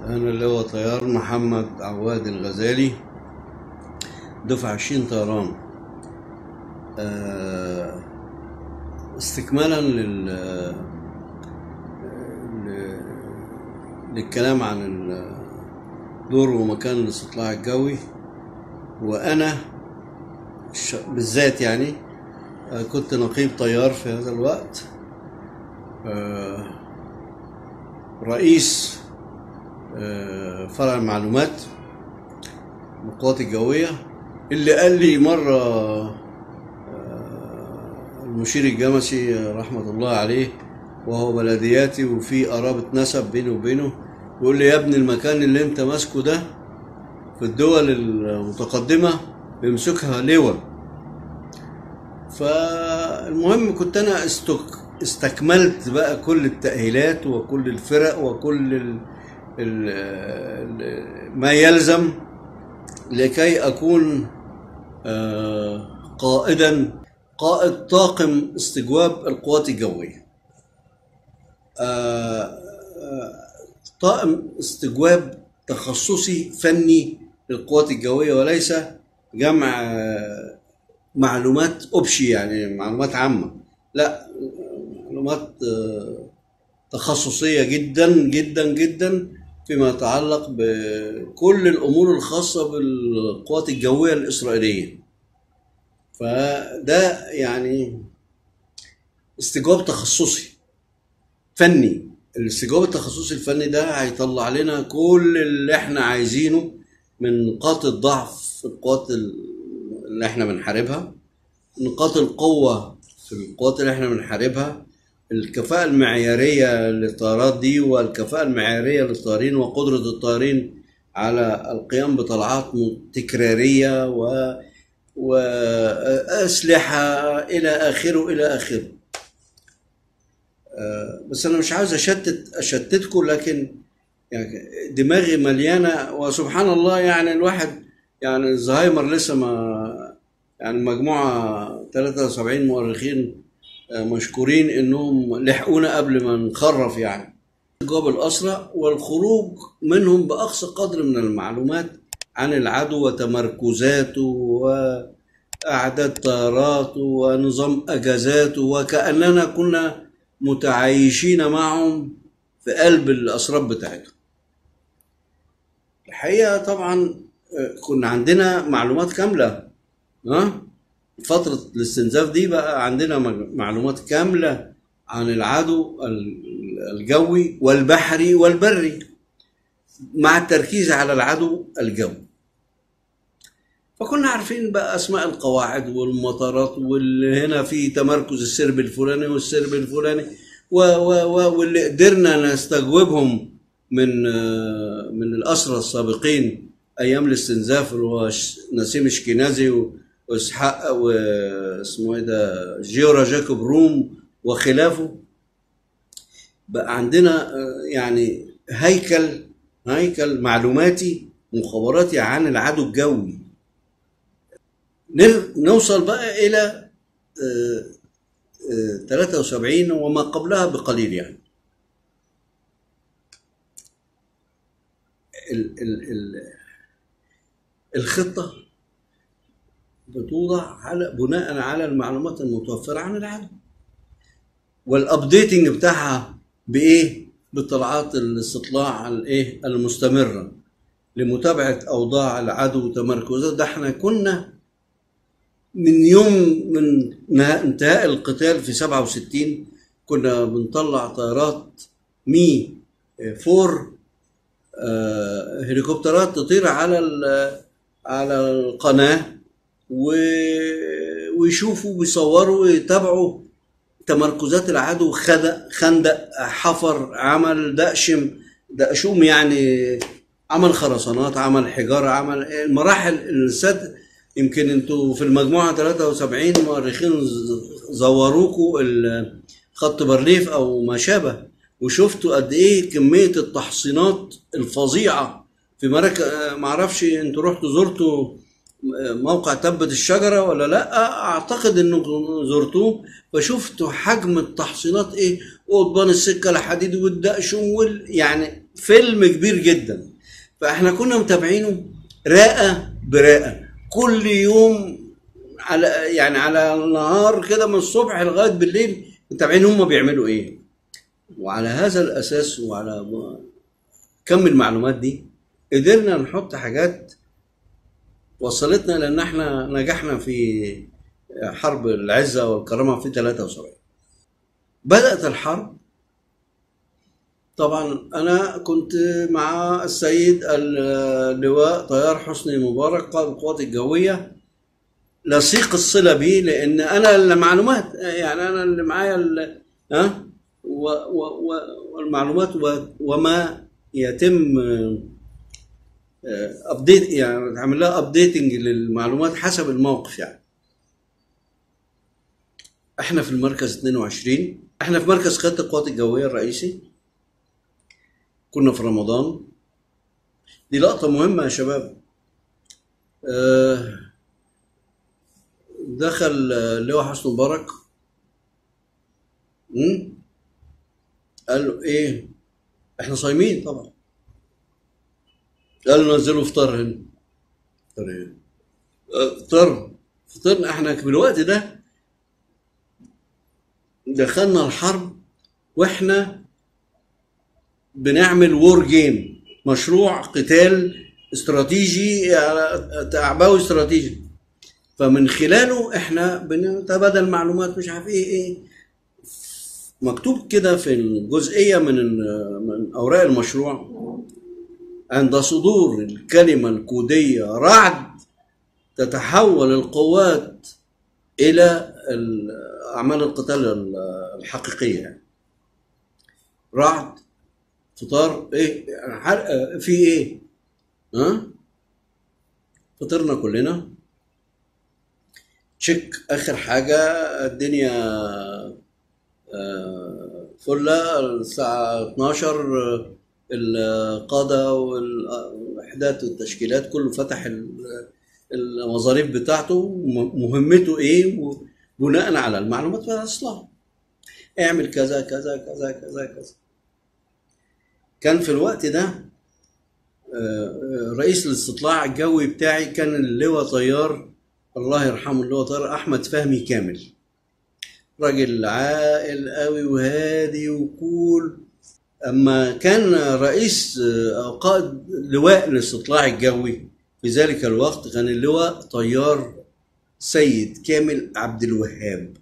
أنا اللي هو طيار محمد عواد الغزالي دفعة 20 طيران آه، استكمالا لل ل- للكلام عن ال- دور ومكان الاستطلاع الجوي وأنا ش- بالذات يعني آه، كنت نقيب طيار في هذا الوقت آه، رئيس آه، فرع المعلومات من القوات الجوية اللي قال لي مرة آه، المشير الجمسي آه، رحمة الله عليه وهو بلدياتي وفي قرابة نسب بيني وبينه يقول لي يا ابني المكان اللي انت ماسكه ده في الدول المتقدمة بيمسكها لواء فالمهم كنت انا استك... استكملت بقى كل التأهيلات وكل الفرق وكل ال... ال... ال... ما يلزم لكي اكون آه، قائدا قائد طاقم استجواب القوات الجوية آه، آه، طاقم استجواب تخصصي فني للقوات الجوية وليس جمع آه، معلومات أبشي يعني معلومات عامة لا معلومات آه، تخصصية جدا جدا جدا فيما يتعلق بكل الأمور الخاصة بالقوات الجوية الإسرائيلية فده يعني استجواب تخصصي فني الاستجواب التخصصي الفني ده هيطلع لنا كل اللي احنا عايزينه من نقاط الضعف في القوات اللي احنا بنحاربها نقاط القوة في القوات اللي احنا بنحاربها الكفاءة المعيارية للطيارات دي والكفاءة المعيارية للطيارين وقدرة الطيارين على القيام بطلعات تكرارية و وأسلحة إلى آخره إلى آخره آه، بس أنا مش عاوز أشتت أشتتكم لكن يعني دماغي مليانة وسبحان الله يعني الواحد يعني الزهايمر لسه ما يعني مجموعة 73 مؤرخين آه، مشكورين انهم لحقونا قبل ما نخرف يعني جواب الأسرة والخروج منهم بأقصى قدر من المعلومات عن العدو وتمركزاته وأعداد طياراته ونظام أجازاته وكأننا كنا متعايشين معهم في قلب الأسراب بتاعتهم الحقيقة طبعا آه، كنا عندنا معلومات كاملة ها فترة الاستنزاف دي بقى عندنا مج- معلومات كاملة عن العدو ال- الجوي والبحري والبري مع التركيز على العدو الجوي فكنا عارفين بقى اسماء القواعد والمطارات واللي هنا في تمركز السرب الفلاني والسرب الفلاني و و و واللي قدرنا نستجوبهم من آه، من الاسرى السابقين ايام الاستنزاف اللي هو ش- نسيم اشكنازي و- واسحاق واسمه ايه ده جيورا جاكوب روم وخلافه بقى عندنا آه، يعني هيكل هيكل معلوماتي مخابراتي عن العدو الجوي نر- نوصل بقى الى آه، آه، 73 وما قبلها بقليل يعني ال ال ال الخطه بتوضع على بناء على المعلومات المتوفره عن العدو والابديتنج بتاعها بايه بطلعات الاستطلاع الايه المستمره لمتابعه اوضاع العدو وتمركزات ده احنا كنا من يوم من نها- انتهاء القتال في 67 كنا بنطلع طيارات مي 4 آه، هليكوبترات تطير على ال- على القناه و- ويشوفوا ويصوروا ويتابعوا تمركزات العدو خدق خندق حفر عمل دقشم دقشوم يعني عمل خرسانات عمل حجاره عمل المراحل السد يمكن انتوا في المجموعه 73 مؤرخين ز- زوروكوا ال- خط بارليف او ما شابه وشفتوا قد ايه كميه التحصينات الفظيعه في مراكز معرفش انتوا رحتوا زرتوا موقع تبة الشجرة ولا لا اعتقد انكم زرتوه فشفتوا حجم التحصينات ايه وقضبان السكه الحديد والدقشم وال يعني فيلم كبير جدا فاحنا كنا متابعينه راقه براقه كل يوم على يعني على النهار كده من الصبح لغايه بالليل متابعين هم بيعملوا ايه وعلى هذا الاساس وعلى كم المعلومات دي قدرنا نحط حاجات وصلتنا لان احنا نجحنا في حرب العزه والكرامه في 73 بدات الحرب طبعا انا كنت مع السيد اللواء طيار حسني مبارك قائد القوات الجويه لصيق الصله بيه لان انا المعلومات يعني انا اللي معايا ال- ها و- و- و- والمعلومات و- وما يتم ابديت يعني تعمل لها ابديتنج للمعلومات حسب الموقف يعني احنا في المركز 22 احنا في مركز قياده القوات الجويه الرئيسي كنا في رمضان دي لقطه مهمه يا شباب آه، دخل آه، اللواء حسني مبارك مم؟ قال له ايه احنا صايمين طبعا قال له نزلوا فطار هنا فطار ايه آه، فطار فطرنا احنا في الوقت ده دخلنا الحرب واحنا بنعمل وور جيم مشروع قتال استراتيجي آه، تعبوي استراتيجي فمن خلاله احنا بنتبادل معلومات مش عارف ايه ايه مكتوب كده في الجزئيه من ال- من اوراق المشروع عند صدور الكلمه الكوديه رعد تتحول القوات الى ال- اعمال القتال ال- الحقيقيه يعني. رعد فطار ايه يعني حرق في ايه ها فطرنا كلنا تشيك اخر حاجه الدنيا آه، فله الساعه 12 آه، القاده والوحدات والتشكيلات كله فتح ال- المظاريف بتاعته م- مهمته ايه بناء على المعلومات والاصلاح اعمل كذا كذا كذا كذا كذا كان في الوقت ده آه، آه، رئيس الاستطلاع الجوي بتاعي كان اللواء طيار الله يرحمه اللواء طيار احمد فهمي كامل راجل عاقل قوي وهادي وكول اما كان رئيس آه، او قائد لواء الاستطلاع الجوي في ذلك الوقت كان اللواء طيار سيد كامل عبد الوهاب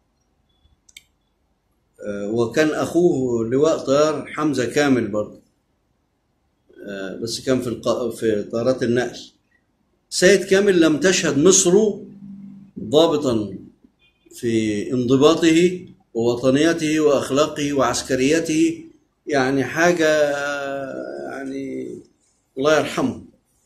آه، وكان اخوه لواء طيار حمزه كامل برضه آه، بس كان في الق... في طيارات النقل سيد كامل لم تشهد مصر ضابطا في انضباطه ووطنيته واخلاقه وعسكريته يعني حاجه آه، يعني الله يرحمه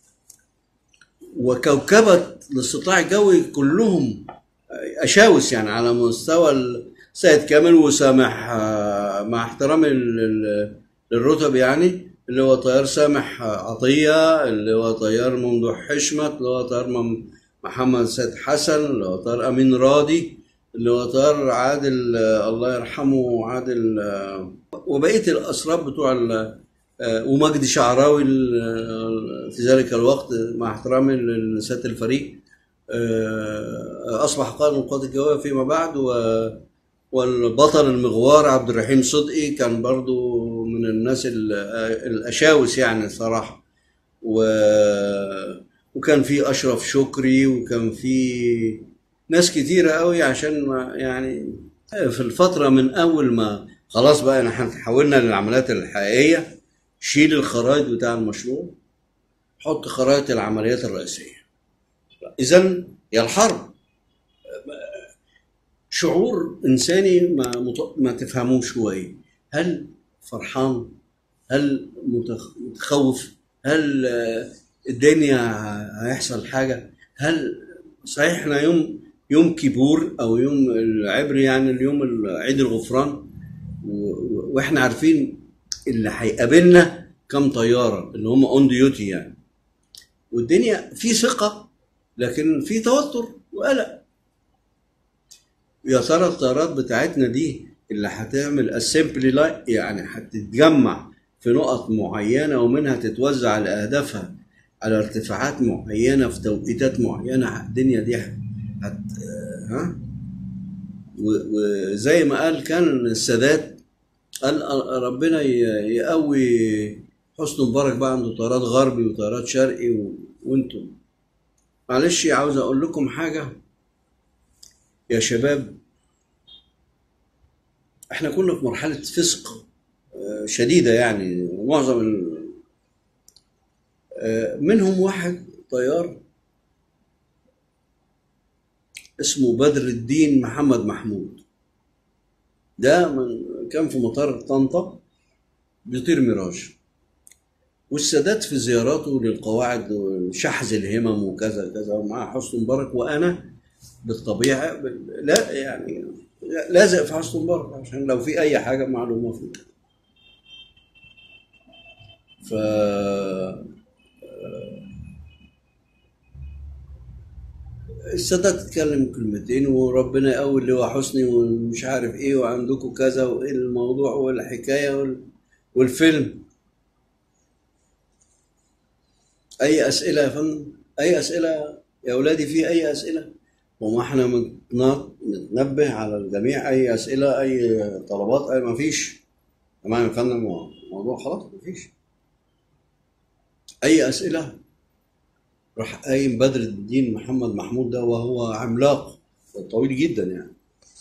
وكوكبة الاستطلاع الجوي كلهم أشاوس يعني على مستوى السيد كامل وسامح آه، مع احترامي لل- للرتب يعني اللي هو طيار سامح عطية اللي هو طيار ممدوح حشمت اللي هو طيار مم- محمد سيد حسن اللي هو طيار أمين راضي اللي هو طيار عادل آه، الله يرحمه عادل آه، وبقية الأسراب بتوع ال- آه، ومجدي شعراوي ال- في ذلك الوقت مع احترامي لسيادة الفريق آه، أصبح قائد القوات الجوية فيما بعد و والبطل المغوار عبد الرحيم صدقي كان برضو من الناس ال- الأشاوس يعني صراحة و... وكان في أشرف شكري وكان في ناس كتيرة قوي عشان ما يعني في الفترة من أول ما خلاص بقى احنا حولنا للعمليات الحقيقية شيل الخرائط بتاع المشروع حط خرائط العمليات الرئيسية إذا يا الحرب شعور إنساني ما مت- ما تفهموش هو إيه هل فرحان هل متخ- متخوف هل آه، الدنيا هيحصل حاجة هل صحيح احنا يوم يوم كيبور او يوم العبري يعني اليوم عيد الغفران و- و- واحنا عارفين اللي هيقابلنا كم طياره اللي هم اون ديوتي يعني والدنيا في ثقه لكن في توتر وقلق يا ترى الطيارات بتاعتنا دي اللي هتعمل اسمبلي لاين يعني هتتجمع في نقط معينه ومنها تتوزع لاهدافها على ارتفاعات معينه في توقيتات معينه الدنيا دي هت ها و- وزي ما قال كان السادات قال ربنا ي- يقوي حسني مبارك بقى عنده طيارات غربي وطيارات شرقي و... وانتم معلش عاوز اقول لكم حاجه يا شباب احنا كنا في مرحله فسق آه، شديده يعني معظم ال... آه، منهم واحد طيار اسمه بدر الدين محمد محمود ده من كان في مطار طنطا بيطير ميراج والسادات في زياراته للقواعد وشحذ الهمم وكذا كذا ومعاه حسني مبارك وانا بالطبيعه بال- لا يعني لازق في حسني مبارك عشان لو في اي حاجه معلومه في كده ف السادات اتكلم كلمتين وربنا يقوي اللي هو حسني ومش عارف ايه وعندكم كذا وايه الموضوع والحكايه وال... والفيلم اي اسئله يا فندم اي اسئله يا اولادي في اي اسئله وما احنا متنا- متنبه على الجميع اي اسئله اي طلبات اي ما فيش تمام يا فندم الموضوع خلاص ما فيش اي اسئله راح قايم بدر الدين محمد محمود ده وهو عملاق طويل جدا يعني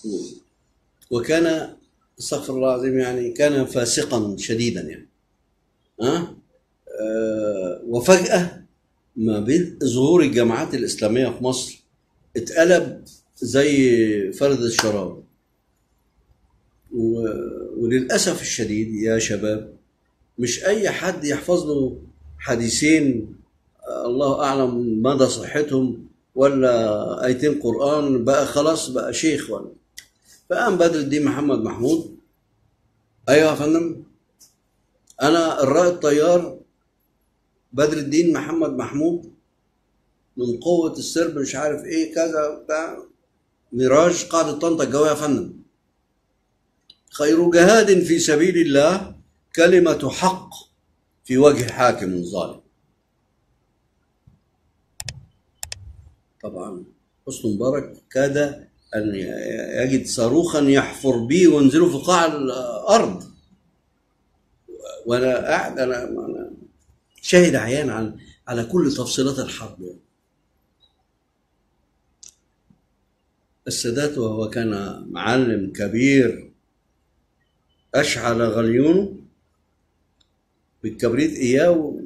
وكان استغفر الله العظيم يعني كان فاسقا شديدا يعني ها آه وفجأة ما بين ظهور الجماعات الإسلامية في مصر اتقلب زي فرد الشراب و... وللأسف الشديد يا شباب مش أي حد يحفظ له حديثين آه، الله أعلم مدى صحتهم ولا آيتين قرآن بقى خلاص بقى شيخ ولا فقام بدر الدين محمد محمود أيوه يا فندم أنا الرائد الطيار بدر الدين محمد محمود من قوة السرب مش عارف ايه كذا بتاع ميراج قاعدة طنطا الجوية يا فندم خير جهاد في سبيل الله كلمة حق في وجه حاكم ظالم طبعا حسني مبارك كاد أن يجد صاروخا يحفر به وينزله في قاع الأرض وأنا قاعد أنا, أنا شاهد عيان على على كل تفصيلات الحرب يعني. السادات وهو كان معلم كبير أشعل غليونه بالكبريت إياه و...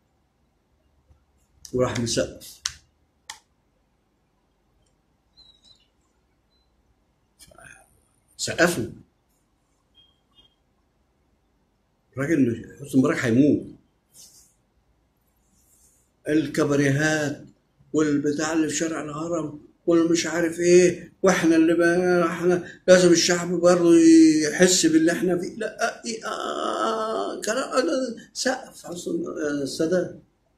وراح مسقف سقفنا الراجل مش حسني مبارك هيموت الكباريهات والبتاع اللي في شارع الهرم والمش عارف ايه واحنا اللي بقى احنا لازم الشعب برضه يحس باللي احنا فيه لا إيه آه كلام أنا سقف حسن السادات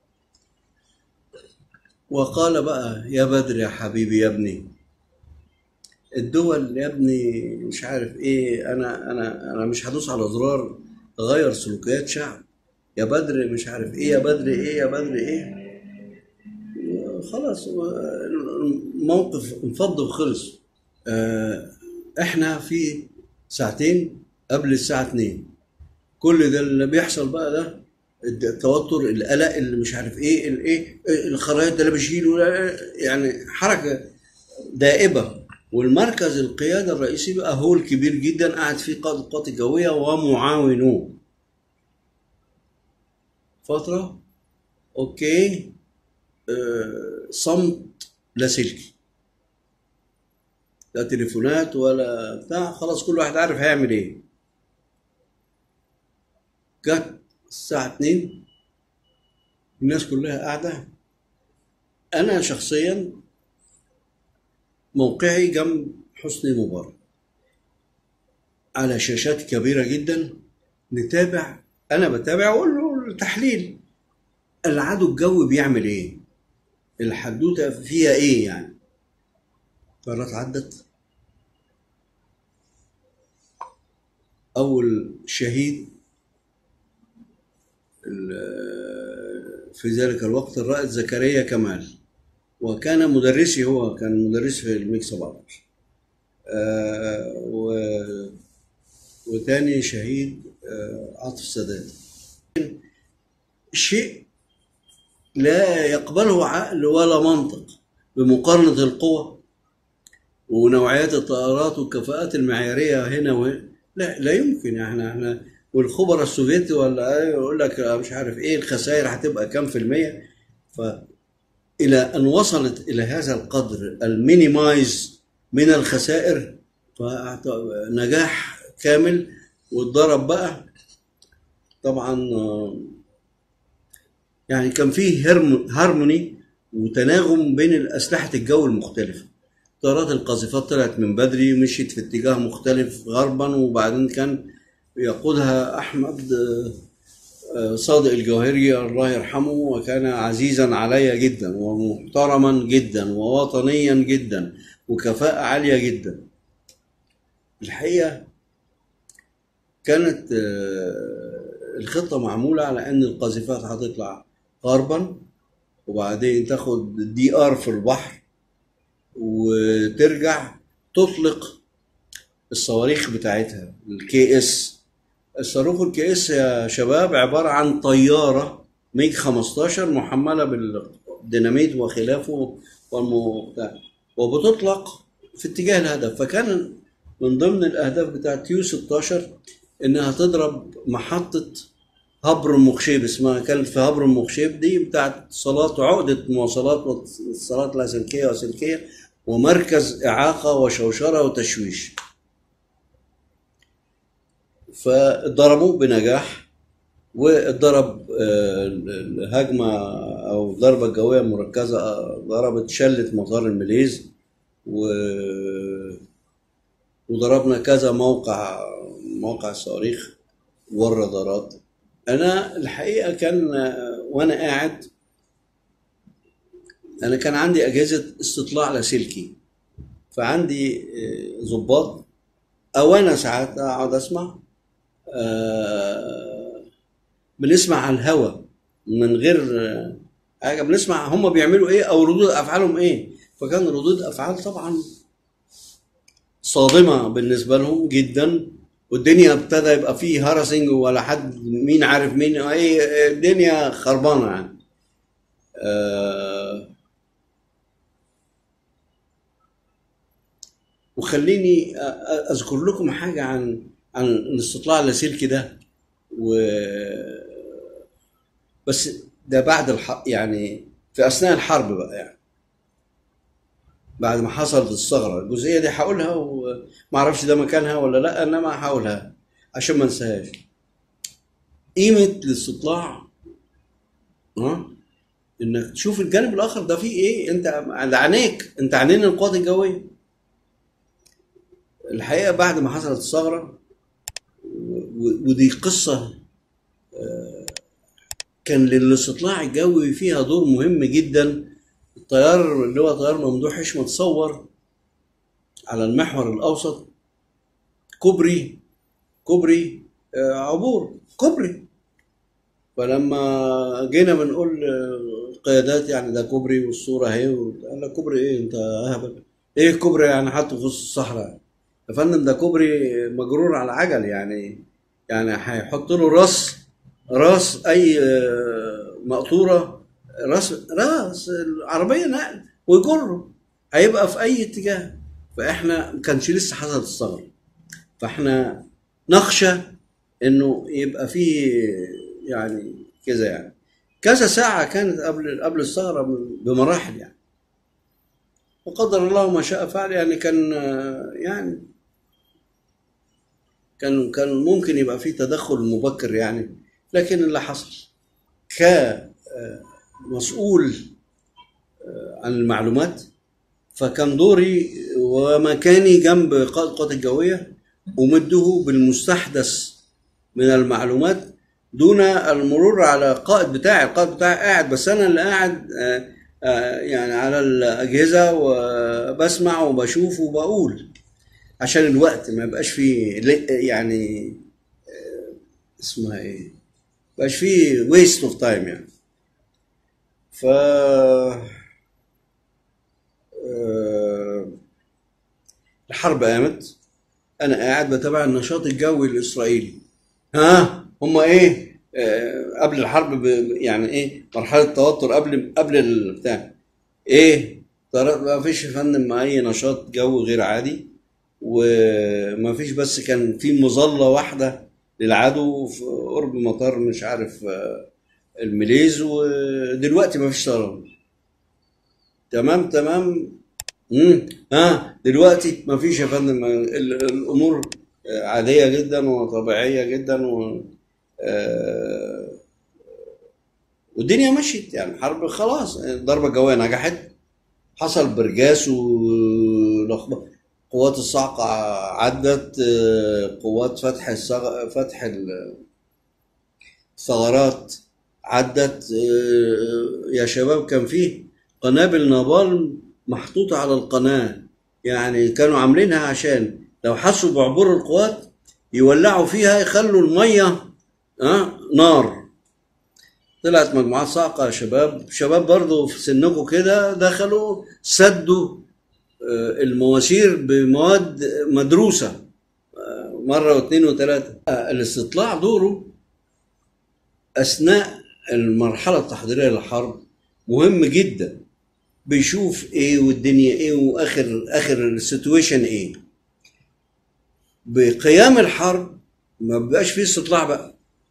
وقال بقى يا بدر يا حبيبي يا ابني الدول يا ابني مش عارف ايه انا انا انا مش هدوس على زرار غير سلوكيات شعب يا بدر مش عارف ايه يا بدر ايه يا بدر ايه خلاص الموقف انفض وخلص آه، احنا في ساعتين قبل الساعة 2 كل ده اللي بيحصل بقى ده التوتر القلق اللي مش عارف ايه الايه الخرايط ده اللي بيشيله يعني حركة دائبة والمركز القيادة الرئيسي بقى هو الكبير جدا قاعد فيه قائد القوات الجوية ومعاونوه فترة اوكي آه، صمت لاسلكي لا تليفونات ولا بتاع خلاص كل واحد عارف هيعمل ايه جت الساعة 2 الناس كلها قاعدة أنا شخصيا موقعي جنب حسني مبارك على شاشات كبيرة جدا نتابع أنا بتابع وأقول له التحليل العدو الجوي بيعمل إيه الحدوتة فيها إيه يعني مرات عدت أول شهيد ال- في ذلك الوقت الرائد زكريا كمال وكان مدرسي هو كان مدرس في الميك 17 آه، و وتاني شهيد آه، عاطف السادات شيء لا يقبله عقل ولا منطق بمقارنة القوى ونوعيات الطائرات والكفاءات المعيارية هنا وهنا لا لا يمكن يعني احنا احنا والخبراء السوفيتي ولا ايه يقول لك مش عارف ايه الخسائر هتبقى كام في المية فإلى أن وصلت إلى هذا القدر المينيمايز من الخسائر فنجاح كامل واتضرب بقى طبعا آه، يعني كان فيه هرم- هارموني وتناغم بين أسلحة الجو المختلفة طيارات القاذفات طلعت من بدري مشيت في اتجاه مختلف غربا وبعدين كان يقودها أحمد آه، آه، صادق الجوهري الله يرحمه وكان عزيزا علي جدا ومحترما جدا ووطنيا جدا وكفاءة عالية جدا الحقيقة كانت آه، الخطة معمولة على أن القاذفات هتطلع غربا وبعدين تاخد دي ار في البحر وترجع تطلق الصواريخ بتاعتها الكي اس الصاروخ الكي اس يا شباب عبارة عن طيارة ميج 15 محملة بالديناميت وخلافه والمو... بتاع. وبتطلق في اتجاه الهدف فكان من ضمن الأهداف بتاعت يو 16 إنها تضرب محطة هبر المخشيب اسمها كانت في هبر المخشيب دي بتاعت صالات عقدة مواصلات واتصالات لاسلكية وسلكية ومركز إعاقة وشوشرة وتشويش فضربوه بنجاح واتضرب آه، الهجمة أو الضربة الجوية المركزة آه، ضربت شلت مطار الماليز و وضربنا كذا موقع موقع صواريخ والرادارات انا الحقيقه كان آه، وانا قاعد انا كان عندي اجهزه استطلاع لاسلكي فعندي آه، ضباط او انا ساعات اقعد اسمع آه، بنسمع على الهوا من غير آه، حاجه بنسمع هم بيعملوا ايه او ردود افعالهم ايه فكان ردود افعال طبعا صادمه بالنسبه لهم جدا والدنيا ابتدى يبقى فيه هرسنج ولا حد مين عارف مين ايه الدنيا خربانه يعني آه وخليني أ- أ- اذكر لكم حاجه عن عن الاستطلاع اللاسلكي ده و بس ده بعد الح... يعني في اثناء الحرب بقى يعني بعد ما حصلت الثغره الجزئيه دي هقولها وما اعرفش ده مكانها ولا لا انما هقولها عشان ما انساهاش قيمه الاستطلاع ها انك تشوف الجانب الاخر ده فيه ايه انت على عينيك انت عينين القوات الجويه الحقيقه بعد ما حصلت الثغره و- ودي قصه آه، كان للاستطلاع الجوي فيها دور مهم جدا الطيار اللي هو طيار ممدوح حشمت تصور على المحور الاوسط كوبري كوبري آه، عبور كوبري فلما جينا بنقول آه، القيادات يعني ده كوبري والصوره اهي قال لك كوبري ايه انت اهبل ايه كوبري يعني حاطه في وسط الصحراء يا فندم ده كوبري مجرور على عجل يعني يعني هيحط له راس راس اي آه، مقطوره راس راس العربيه نقل ويجره هيبقى في اي اتجاه فاحنا ما كانش لسه حصلت الثغره فاحنا نخشى انه يبقى فيه يعني كذا يعني كذا ساعه كانت قبل قبل الثغره بمراحل يعني وقدر الله ما شاء فعل يعني كان آه، يعني كان كان ممكن يبقى في تدخل مبكر يعني لكن اللي حصل كمسؤول عن المعلومات فكان دوري ومكاني جنب قائد القوات الجوية أمده بالمستحدث من المعلومات دون المرور على القائد بتاعي القائد بتاعي قاعد بس أنا اللي قاعد آه، آه، يعني على الأجهزة وبسمع وبشوف وبقول عشان الوقت ما يبقاش فيه ل- يعني اسمها ايه مبقاش فيه ويست اوف تايم يعني ف آه، الحرب قامت انا قاعد بتابع النشاط الجوي الاسرائيلي ها هم ايه آه، قبل الحرب ب... يعني ايه مرحله توتر قبل قبل البتاع ايه طر- ما فيش يا فندم اي نشاط جوي غير عادي وما فيش بس كان في مظله واحده للعدو في قرب مطار مش عارف آه، المليز ودلوقتي ما فيش طيران تمام تمام امم ها دلوقتي ما فيش يا فندم ال- الامور عاديه جدا وطبيعيه جدا و آه، والدنيا مشيت يعني حرب خلاص الضربه الجويه نجحت حصل برجاس ولخبطه قوات الصاعقة عدت آه، قوات فتح الصغ... فتح ال- الثغرات عدت آه، يا شباب كان فيه قنابل نابال محطوطة على القناة يعني كانوا عاملينها عشان لو حسوا بعبور القوات يولعوا فيها يخلوا المية اه نار طلعت مجموعات صاعقة يا شباب شباب برضو في سنكم كده دخلوا سدوا آه، المواسير بمواد مدروسة آه، مرة واثنين وثلاثة آه، الاستطلاع دوره أثناء المرحلة التحضيرية للحرب مهم جدا بيشوف ايه والدنيا ايه واخر اخر السيتويشن ايه بقيام الحرب ما بيبقاش فيه استطلاع بقى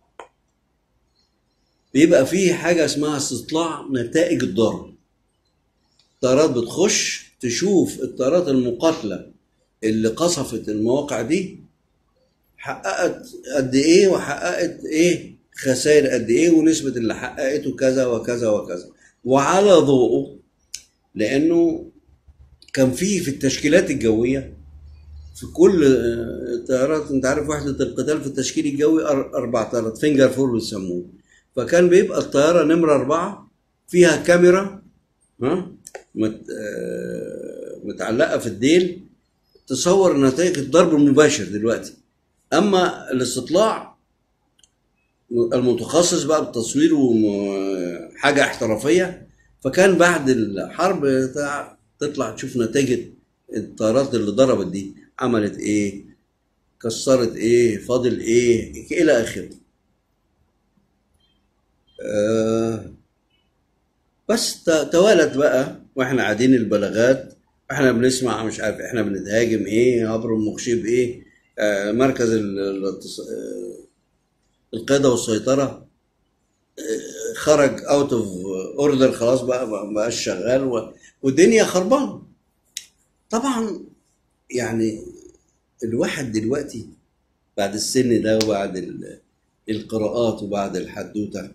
بيبقى فيه حاجة اسمها استطلاع نتائج الضرب الطيارات بتخش تشوف الطيارات المقاتلة اللي قصفت المواقع دي حققت قد ايه وحققت ايه خسائر قد ايه ونسبة اللي حققته كذا وكذا وكذا وعلى ضوءه لانه كان في في التشكيلات الجوية في كل آه، الطيارات انت عارف وحدة القتال في التشكيل الجوي أر- اربع طيارات فينجر فور بيسموه فكان بيبقى الطيارة نمرة أربعة فيها كاميرا ها مت آه، متعلقة في الديل تصور نتائج الضرب المباشر دلوقتي اما الاستطلاع المتخصص بقى بالتصوير وحاجه احترافيه فكان بعد الحرب تع- تطلع تشوف نتيجه الطيارات اللي ضربت دي عملت ايه كسرت ايه فاضل ايه الى اخره آه بس ت- توالت بقى واحنا قاعدين البلاغات احنا بنسمع مش عارف احنا بنتهاجم ايه عبر المخشب ايه آه مركز ال- الاتص- آه، القياده والسيطره آه، خرج اوت اوف اوردر خلاص بقى ما بقاش شغال و- والدنيا خربانه طبعا يعني الواحد دلوقتي بعد السن ده وبعد ال- القراءات وبعد الحدوته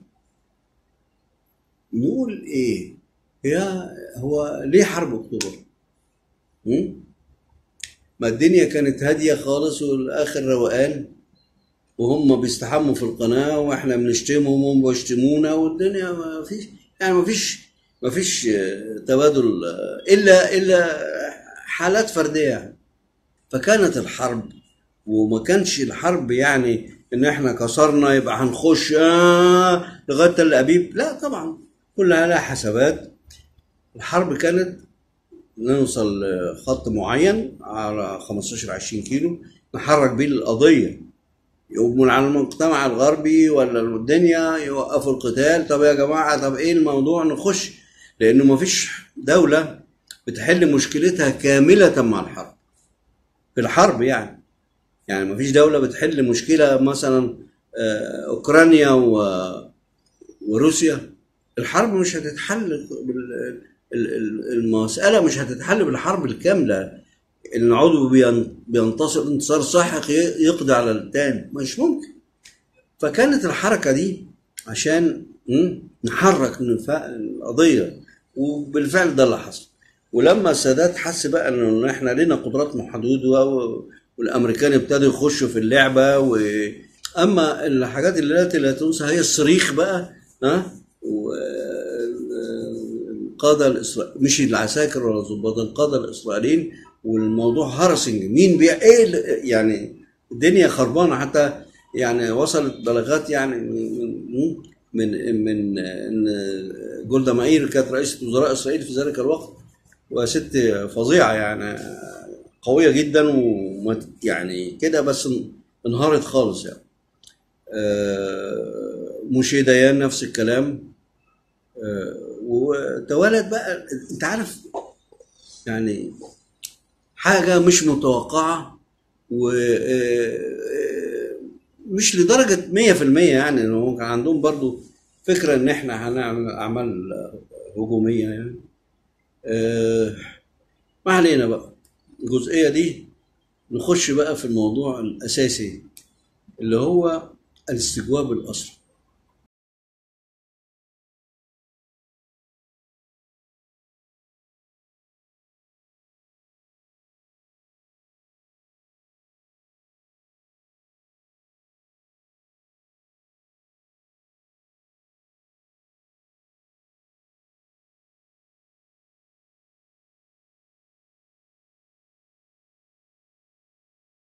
نقول ايه هي هو ليه حرب اكتوبر م? ما الدنيا كانت هاديه خالص والاخر روقان وهم بيستحموا في القناه واحنا بنشتمهم وهم بيشتمونا والدنيا ما فيش يعني ما فيش ما فيش آه، تبادل آه، الا الا حالات فرديه يعني. فكانت الحرب وما كانش الحرب يعني ان احنا كسرنا يبقى هنخش آه لغايه تل ابيب لا طبعا كلها لها حسابات الحرب كانت نوصل لخط معين على 15 20 كيلو نحرك بيه القضيه يقوموا على المجتمع الغربي ولا الدنيا يوقفوا القتال طب يا جماعه طب ايه الموضوع نخش لانه ما فيش دوله بتحل مشكلتها كامله مع الحرب في الحرب يعني يعني ما فيش دوله بتحل مشكله مثلا آه، اوكرانيا و- وروسيا الحرب مش هتتحل بال- ال- ال- المساله مش هتتحل بالحرب الكامله العضو بين- بينتصر انتصار ساحق ي- يقضي على التاني مش ممكن فكانت الحركه دي عشان م، نحرك من الف- القضيه وبالفعل ده اللي حصل ولما السادات حس بقى ان احنا لنا قدرات محدوده و- والامريكان ابتدوا يخشوا في اللعبه و... اما الحاجات اللي التي لا تنسى هي الصريخ بقى ها و- القاده الاسرائيليين مش العساكر ولا الضباط القاده الاسرائيليين والموضوع هرسنج مين بيع ايه ال- يعني الدنيا خربانه حتى يعني وصلت بلاغات يعني من من من ان جولدا مائير كانت رئيسة وزراء اسرائيل في ذلك الوقت وست فظيعة يعني قوية جدا وما يعني كده بس انهارت خالص يعني آه، موشي ديان نفس الكلام آه، وتوالت بقى انت عارف يعني حاجة مش متوقعة و آه، مش لدرجة 100% يعني إنه كان عندهم برضو فكرة إن إحنا هنعمل أعمال هجومية يعني آه، ما علينا بقى الجزئية دي نخش بقى في الموضوع الأساسي اللي هو الاستجواب الأسري